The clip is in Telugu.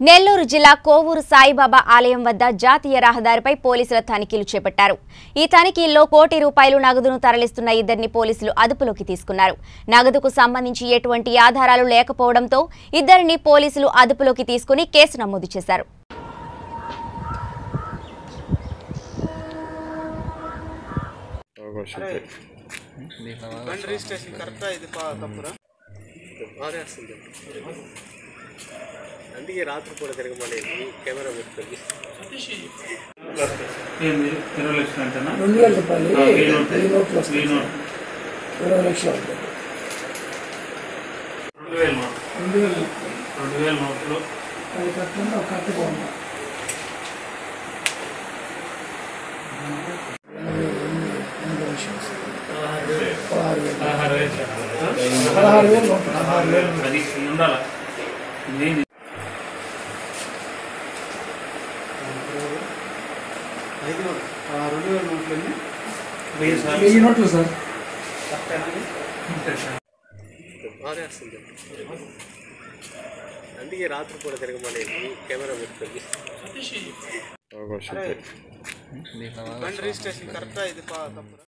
నెల్లూరు జిల్లా కోవూరు సాయిబాబా ఆలయం వద్ద జాతీయ రహదారిపై పోలీసుల తనిఖీలు చేపట్టారు ఈ తనిఖీల్లో కోటి రూపాయలు నగదును తరలిస్తున్న ఇద్దరిని పోలీసులు అదుపులోకి తీసుకున్నారు నగదుకు సంబంధించి ఎటువంటి ఆధారాలు లేకపోవడంతో ఇద్దరిని పోలీసులు అదుపులోకి తీసుకుని కేసు నమోదు చేశారు అవకాశం బండి రిజిస్ట్రేషన్ కరెక్టా ఇది పా- తప్పురా బాధేస్తుంది అందుకే రాత్రి పూట తిరగమని కెమెరా పెట్టుకుంది ఏంది ఇరవై లక్షలు అంటేనా రెండు వేల రూపాయలు ఆ, వెయ్యి నోట్లు. వెయ్యి నోట్లు వస్తాయి వెయ్యి నోట్లు. ఇరవై లక్షలు అవుతుంది రెండు వేల నోట్లు రెండు వేల రెండు వేల నోట్లు పది కట్టండి ఒక కట్ట బాగుంది పదహారు వేలు పదహారు వేలు చెప్పాలా? పదహారు వేలు నోట్లు పదహారు వేలు అది ఉండాలా నేను ఐదు నోట్లు. ఆ, రెండు వేల నోట్లన్నీ వెయ్యి సార్లు వెయ్యి నోట్లు సార్ కరెక్టేనా ఇది? బాధేస్తుంది అందుకే రాత్రి పూట తిరగమని కెమెరా పెట్టుకుంది అవకాశం బండి రిజిస్ట్రేషన్ కరెక్టా ఇది పా- తప్పురా